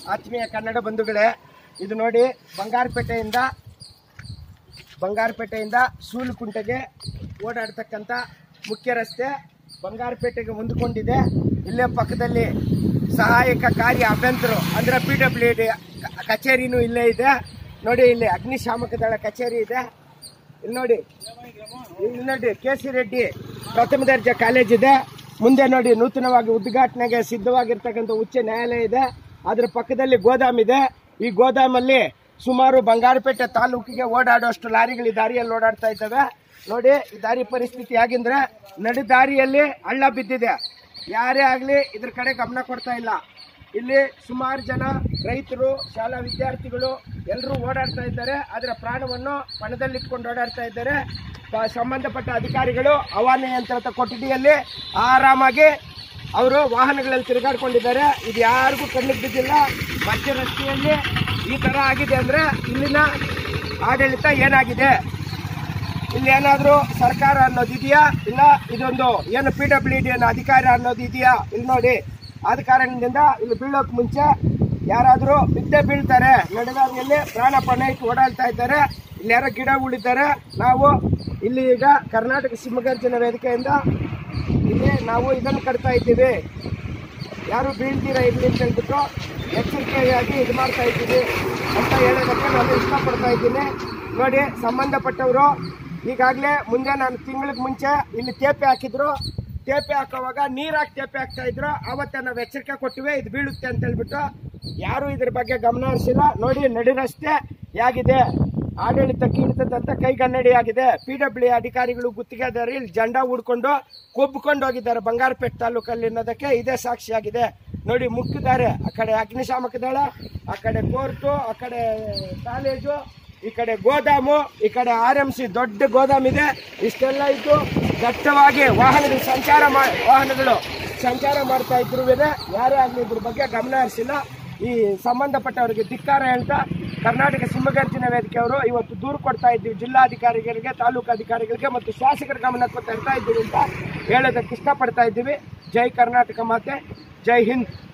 ಆತ್ಮೀಯ ಕನ್ನಡ ಬಂಧುಗಳೇ ಇದು ನೋಡಿ ಬಂಗಾರಪೇಟೆಯಿಂದ ಬಂಗಾರಪೇಟೆಯಿಂದ ಸೂಲುಕುಂಟೆಗೆ ಓಡಾಡ್ತಕ್ಕಂಥ ಮುಖ್ಯ ರಸ್ತೆ ಬಂಗಾರಪೇಟೆಗೆ ಹೊಂದಿಕೊಂಡಿದೆ ಇಲ್ಲೇ ಪಕ್ಕದಲ್ಲಿ ಸಹಾಯಕ ಕಾರ್ಯ ಅಭ್ಯಂತರು ಅಂದ್ರೆ ಪಿ ಡಬ್ಲ್ಯೂ ಡಿ ಕಚೇರಿನೂ ಇಲ್ಲೇ ಇದೆ ನೋಡಿ ಇಲ್ಲಿ ಅಗ್ನಿಶಾಮಕ ದಳ ಕಚೇರಿ ಇದೆ ಇಲ್ಲಿ ನೋಡಿ ಇಲ್ಲಿ ನೋಡಿ ಕೆ ಸಿ ರೆಡ್ಡಿ ಪ್ರಥಮ ದರ್ಜೆ ಕಾಲೇಜ್ ಇದೆ ಮುಂದೆ ನೋಡಿ ನೂತನವಾಗಿ ಉದ್ಘಾಟನೆಗೆ ಸಿದ್ಧವಾಗಿರ್ತಕ್ಕಂಥ ಉಚ್ಚ ನ್ಯಾಯಾಲಯ ಇದೆ ಅದರ ಪಕ್ಕದಲ್ಲಿ ಗೋದಾಮ್ ಇದೆ ಈ ಗೋದಾಮಲ್ಲಿ ಸುಮಾರು ಬಂಗಾರಪೇಟೆ ತಾಲೂಕಿಗೆ ಓಡಾಡುವಷ್ಟು ಲಾರಿಗಳು ಈ ದಾರಿಯಲ್ಲಿ ಓಡಾಡ್ತಾ ಇದ್ದಾವೆ ನೋಡಿ ಈ ದಾರಿ ಪರಿಸ್ಥಿತಿ ಹೇಗೆಂದ್ರೆ ನಡು ದಾರಿಯಲ್ಲಿ ಹಳ್ಳ ಬಿದ್ದಿದೆ ಯಾರೇ ಆಗಲಿ ಇದ್ರ ಕಡೆ ಗಮನ ಕೊಡ್ತಾ ಇಲ್ಲ ಇಲ್ಲಿ ಸುಮಾರು ಜನ ರೈತರು ಶಾಲಾ ವಿದ್ಯಾರ್ಥಿಗಳು ಎಲ್ಲರೂ ಓಡಾಡ್ತಾ ಇದ್ದಾರೆ ಅದರ ಪ್ರಾಣವನ್ನು ಪಣದಲ್ಲಿಟ್ಕೊಂಡು ಓಡಾಡ್ತಾ ಇದ್ದಾರೆ ಪ- ಸಂಬಂಧಪಟ್ಟ ಅಧಿಕಾರಿಗಳು ಹವಾನಿಯಂತ್ರಿತ ಕೊಠಡಿಯಲ್ಲಿ ಆರಾಮಾಗಿ ಅವರು ವಾಹನಗಳಲ್ಲಿ ತಿರುಗಾಡ್ಕೊಂಡಿದ್ದಾರೆ ಇದು ಯಾರಿಗೂ ಕಣ್ಣಿಗೆ ಬಿದ್ದಿಲ್ಲ ಮಧ್ಯ ರಸ್ತೆಯಲ್ಲಿ ಈ ಥರ ಆಗಿದೆ ಅಂದರೆ ಇಲ್ಲಿನ ಆಡಳಿತ ಏನಾಗಿದೆ ಇಲ್ಲಿ ಏನಾದರೂ ಸರ್ಕಾರ ಅನ್ನೋದು ಇದೆಯಾ ಇಲ್ಲ ಇದೊಂದು ಏನು ಪಿ ಡಬ್ಲ್ಯೂ ಡಿ ಅನ್ನೋ ಅಧಿಕಾರ ಅನ್ನೋದು ಇದೆಯಾ ಇಲ್ಲಿ ನೋಡಿ ಆದ ಕಾರಣದಿಂದ ಇಲ್ಲಿ ಬೀಳೋಕೆ ಮುಂಚೆ ಯಾರಾದರೂ ಬಿದ್ದೆ ಬೀಳ್ತಾರೆ ನಡಗಾವಿಯಲ್ಲಿ ಪ್ರಾಣ ಪಣ ಇಟ್ಟು ಓಡಾಡ್ತಾ ಇದ್ದಾರೆ ಇಲ್ಲಿ ಯಾರೋ ಗಿಡ ಉಳಿತಾರೆ ನಾವು ಇಲ್ಲಿ ಈಗ ಕರ್ನಾಟಕ ಸಿಂಹಗರ್ಜನ ವೇದಿಕೆಯಿಂದ ಇಲ್ಲಿ ನಾವು ಇದನ್ನು ಕಟ್ತಾ ಇದ್ದೀವಿ ಯಾರು ಬೀಳ್ತೀರಾ ಇರಲಿ ಅಂತ ಹೇಳ್ಬಿಟ್ಟು ಎಚ್ಚರಿಕೆಯಾಗಿ ಇದು ಮಾಡ್ತಾ ಇದ್ದೀವಿ ಅಂತ ಹೇಳೋದಕ್ಕೆ ನಾನು ಇಷ್ಟಪಡ್ತಾ ಇದ್ದೀನಿ ನೋಡಿ ಸಂಬಂಧಪಟ್ಟವರು ಈಗಾಗಲೇ ಮುಂದೆ ನಾನು ತಿಂಗಳಿಗೆ ಮುಂಚೆ ಇಲ್ಲಿ ತೇಪೆ ಹಾಕಿದ್ರು ತೇಪೆ ಹಾಕೋವಾಗ ನೀರಾಗಿ ತೇಪೆ ಹಾಕ್ತಾ ಇದ್ರು ಆವತ್ತೇ ನಾವು ಎಚ್ಚರಿಕೆ ಕೊಟ್ಟಿವೆ ಇದು ಬೀಳುತ್ತೆ ಅಂತ ಹೇಳ್ಬಿಟ್ಟು ಯಾರು ಇದ್ರ ಬಗ್ಗೆ ಗಮನ ಹರಿಸಿಲ್ಲ ನೋಡಿ ನಡಿ ರಸ್ತೆ ಹೇಗಿದೆ ಆಡಳಿತಕ್ಕೆ ಹಿಡಿತದಂತ ಕೈಗನ್ನಡಿ ಆಗಿದೆ ಪಿ ಡಬ್ಲ್ಯೂ ಅಧಿಕಾರಿಗಳು ಗುತ್ತಿಗೆದಾರಿ ಇಲ್ಲಿ ಜೆಂಡಾ ಹೂಡ್ಕೊಂಡು ಕೊಬ್ಬಿಕೊಂಡು ಹೋಗಿದ್ದಾರೆ ಬಂಗಾರಪೇಟೆ ತಾಲೂಕಲ್ಲಿ ಅನ್ನೋದಕ್ಕೆ ಇದೇ ಸಾಕ್ಷಿಯಾಗಿದೆ ನೋಡಿ ಮುಕ್ಕಿದ್ದಾರೆ ಆ ಕಡೆ ಅಗ್ನಿಶಾಮಕ ದಳ ಆ ಕಡೆ ಕೋರ್ಟು ಆ ಕಡೆ ಕಾಲೇಜು ಈ ಕಡೆ ಗೋದಾಮು ಈ ಕಡೆ ಆರ್ ಎಂ ಸಿ ದೊಡ್ಡ ಗೋದಾಮ್ ಇದೆ ಇಷ್ಟೆಲ್ಲ ಇದ್ದು ದಟ್ಟವಾಗಿ ವಾಹನಗಳು ಸಂಚಾರ ಮಾ ವಾಹನಗಳು ಸಂಚಾರ ಮಾಡ್ತಾ ಇದ್ರು ಯಾರೇ ಆಗಲಿ ಇದ್ರ ಬಗ್ಗೆ ಗಮನ ಹರಿಸಿಲ್ಲ ಈ ಸಂಬಂಧಪಟ್ಟವರಿಗೆ ಧಿಕ್ಕಾರ ಹೇಳ್ತಾ ಕರ್ನಾಟಕ ಸಿಂಹಗರ್ಜನ ವೇದಿಕೆಯವರು ಇವತ್ತು ದೂರು ಕೊಡ್ತಾ ಇದ್ದೀವಿ ಜಿಲ್ಲಾಧಿಕಾರಿಗಳಿಗೆ ತಾಲೂಕು ಅಧಿಕಾರಿಗಳಿಗೆ ಮತ್ತು ಶಾಸಕರ ಗಮನಕ್ಕೆ ತರ್ತಾ ಇದ್ದೀವಿ ಅಂತ ಹೇಳೋದಕ್ಕೆ ಇಷ್ಟಪಡ್ತಾ ಇದ್ದೀವಿ ಜೈ ಕರ್ನಾಟಕ ಮಾತೆ ಜೈ ಹಿಂದ್